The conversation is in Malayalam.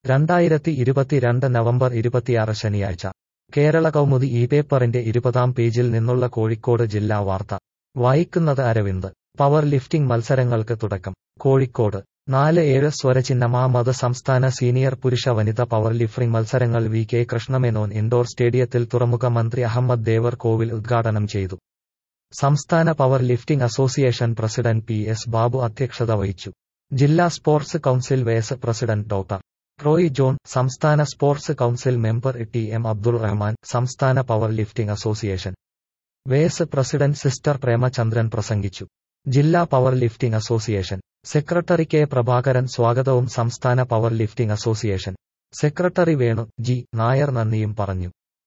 രണ്ടായിരത്തി ഇരുപത്തിരണ്ട് നവംബർ ഇരുപത്തിയാറ് ശനിയാഴ്ച കേരള കൗമുദി ഈ പേപ്പറിന്റെ ഇരുപതാം പേജിൽ നിന്നുള്ള കോഴിക്കോട് ജില്ലാ വാർത്ത വായിക്കുന്നത് അരവിന്ദ് പവർ ലിഫ്റ്റിംഗ് മത്സരങ്ങൾക്ക് തുടക്കം കോഴിക്കോട് നാല് ഏഴ് സ്വരചിഹ്നമാമത് സംസ്ഥാന സീനിയർ പുരുഷ വനിത പവർ ലിഫ്റ്റിംഗ് മത്സരങ്ങൾ വി കെ കൃഷ്ണമേനോൻ ഇൻഡോർ സ്റ്റേഡിയത്തിൽ തുറമുഖ മന്ത്രി അഹമ്മദ് ദേവർ കോവിൽ ഉദ്ഘാടനം ചെയ്തു സംസ്ഥാന power lifting association president P S Babu അധ്യക്ഷത വഹിച്ചു ജില്ലാ sports council vice president doctor Roy John സംസ്ഥാന sports council member T M Abdul Rahman സംസ്ഥാന power lifting association vice president sister Premachandran പ്രസംഗിച്ചു ജില്ലാ power lifting association secretary K Prabhakaran സ്വാഗതവും സംസ്ഥാന power lifting association secretary Venu G Nair നന്ദിയും പറഞ്ഞു